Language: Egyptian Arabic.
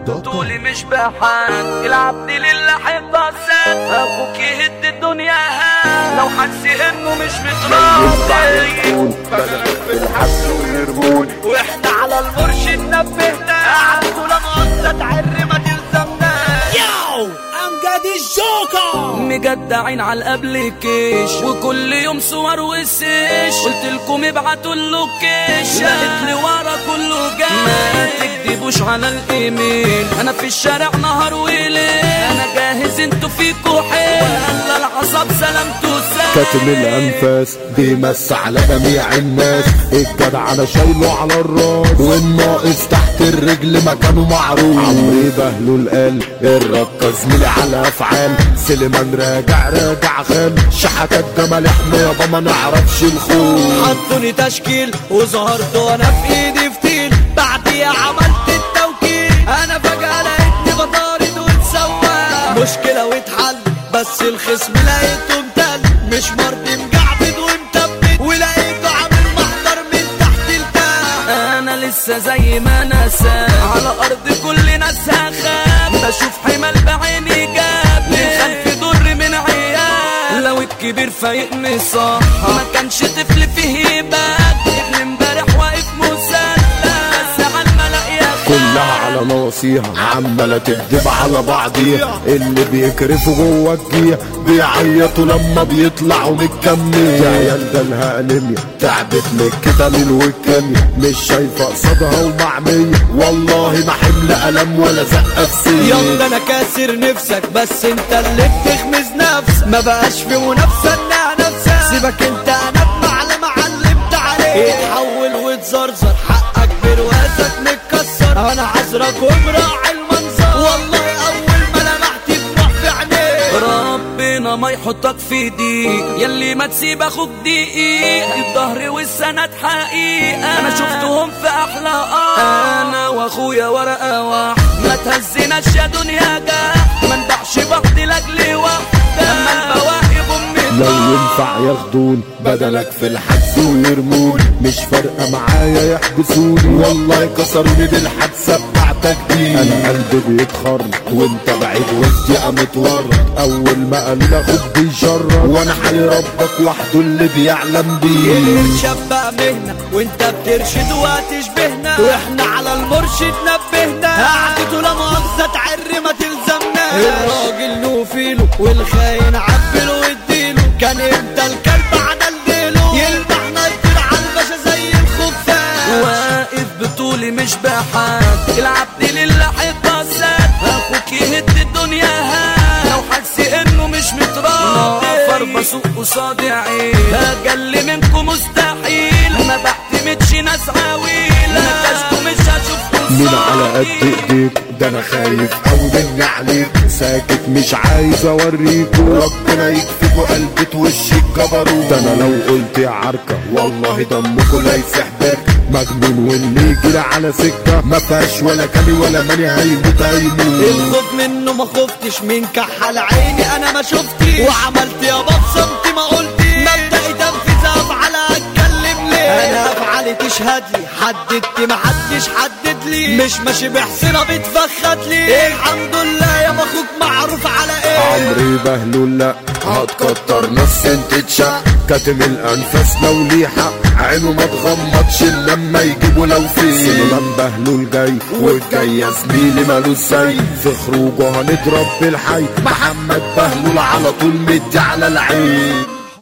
طولي مش بحال العب دي لله حفاظات اخوك يهد الدنيا هان لو حس انه مش متراضي بدلك في الحبس ويرموني واحنا على المرشد نبهنا عنده لما قصة عر ما تلزمناش ياو امجد الجوكر مجدعين على الابليكيش وكل يوم صور وسيش قلت لكم ابعتوا اللوكيشن لقيت لي ورا كله جاي ما تكدبوش على الايميل انا في الشارع نهار وليل انا جاهز انتوا فيكوا حيل ولا العصب سلامته سلام كاتم الانفاس بيمس على جميع الناس الجدع انا شايله على الراس والناقص تحت الرجل مكانه معروف عمري بهلول قال الركه زميلي على افعال سليمان راجع راجع خان شحتات جمال احنا يابا ما نعرفش الخوف حطوني تشكيل وظهرت وانا في ايدي فتيل بعديها عملت التوكيل انا فجأة لقيتني بطارد واتسوى مشكلة واتحل بس الخصم لقيته امتل مش مرضي مجعبد ومثبت ولقيته عامل محضر من تحت التاج انا لسه زي ما انا ساب على ارض كل ناس هخاف بشوف حمل بعيني جاب من خلف ضر من عيال لو الكبير فايقني صح ما كانش طفل فيه هبات ابن امبارح واقف مسلح بس على الملأ يا كلها على ناصيها عمالة تكدب على بعضيها اللي بيكرفوا جوه الجيع بيعيطوا لما بيطلعوا متكمل يا عيال ده لها انيميا تعبت من الكتامين والكيميا مش شايفة قصادها ومعمية والله ما حمل ألم ولا زقة في يلا سير انا كاسر نفسك بس انت اللي بتخمز نفسك ما بقاش في منافسه انها نفسك سيبك انت انا بمعلم علمت عليك اتحول وتزرزر حقك برواسك متكسر انا عذرك ومراعي المنظر والله اول ما لمحت دموع في عينيك ربنا ما يحطك في ضيق يلي ما تسيب اخوك دقيق الظهر والسند حقيقه انا شفتهم في احلى اه انا واخويا ورقه واحده ما تهزناش يا دنيا جاه ما ندعش بعض لاجل واحده لما البواقي بامي لو ينفع ياخدون بدلك في الحبس ويرموني مش فارقة معايا يحبسوني والله كسروني دي الحادثة بتاعتك دي انا قلبي بيتخرج وانت بعيد وسطي متورط اول ما قال لي اخوك بيشرب وانا حالي ربك وحده اللي بيعلم بيه الارشاد بقى مهنة وانت بترشد وهتشبهنا واحنا على المرشد نبهنا قعدته لا مؤاخذة تعر ما تلزمنا الراجل له فيله والخاين عبله واديله كان امتى الكلب عدل ديله يلمحنا يطير على الباشا زي الخفاش واقف بطولي مش بحال العب دي لله حفاظات اخوك يهد الدنيا هان لو حس انه مش متراضي نفر بسوق قصادي عين اجل منكم مستحيل ما بعتمدش ناس عويل نتاجكم مش هشوفكم مين على قد ايديك ده انا خايف اوي مني عليك ساكت مش عايز اوريكوا ربنا يكفيكوا قلبة وشك جبروت ده انا لو قلت يا عركة والله دمكوا لا يسح بركة مجنون واللي يجري على سكة ما فيهاش ولا كلي ولا ماني هيموت هيموت الخوف منه ما خفتش من كحل عيني انا ما شفتش وعملت يا بصمت ما قلتش مبدأي تنفيذ افعال اتكلم ليه انا افعالي تشهد لي حددت ما حدش حدد لي مش ماشي بحسنا بتفخد لي الحمد لله يا اخوك معروف على ايه عمري بهلول لا هتكتر نص انت تشق كاتم الانفاس لو ليه حق عينه ما تغمضش إلا لما يجيبوا لو في سليمان بهلول جاي والجاي يا زميلي مالوش زي في خروجه هنضرب بالحي محمد بهلول على طول مدي على العين